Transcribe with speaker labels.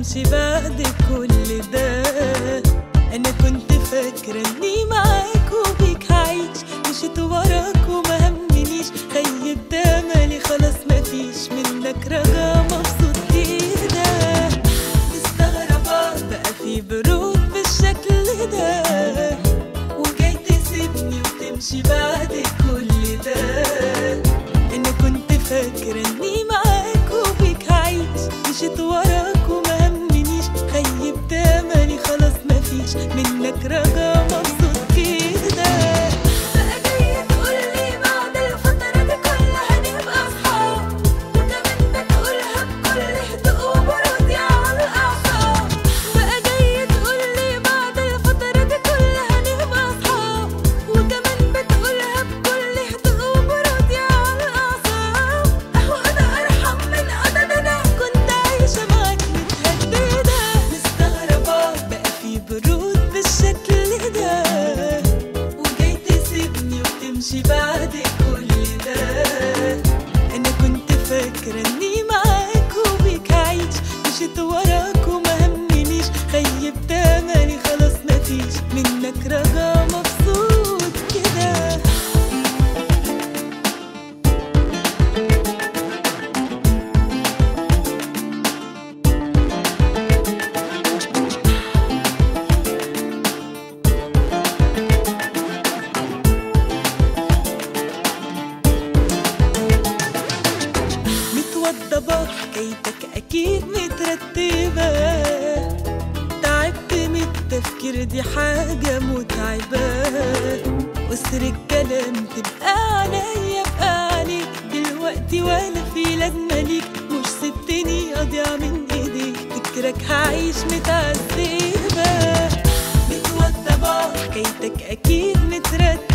Speaker 1: تمشي بعد كل ده انا كنت فاكرة اني معاك وبيك هعيش مشيت وراك وما همنيش خيبت املي خلاص مفيش منك رجا مبسوط كده مستغربة بقى في برود بالشكل ده وجاي تسيبني وتمشي بعد كل ده انا كنت فاكرة اني معاك وبيك هعيش مشيت وراك وما همنيش خيبت املي خلاص مفيش منك رجا مبسوط كده بقى جاي تقولي بعد الفترة دي كلها نبقى اصحاب وكمان بتقولها بكل هدوء وبرود على الاعصاب بقى جاي تقولي بعد الفترة دي كلها نبقى اصحاب وكمان بتقولها بكل هدوء وبرود على الاعصاب اهو انا ارحم من انا انا كنت عايشة معاك متهددة مستغربة بقى في برود بالشكل ده وجاي تسيبني وتمشي بعد كل ده انا كنت فاكرة اني معاك وبيك هعيش مشيت وراك وما همنيش خيبت املي خلاص مفيش منك رجا مبسوط كده متوضبة حكايتك أكيد مترتبة تعبت من التفكير دي حاجة متعبة وسر الكلام تبقى عليا بقى عليك دلوقتي ولا في لازمة ليك مش سبتني أضيع من إيديك فكرك هعيش متعذبة متوضبة حكايتك أكيد مترتبة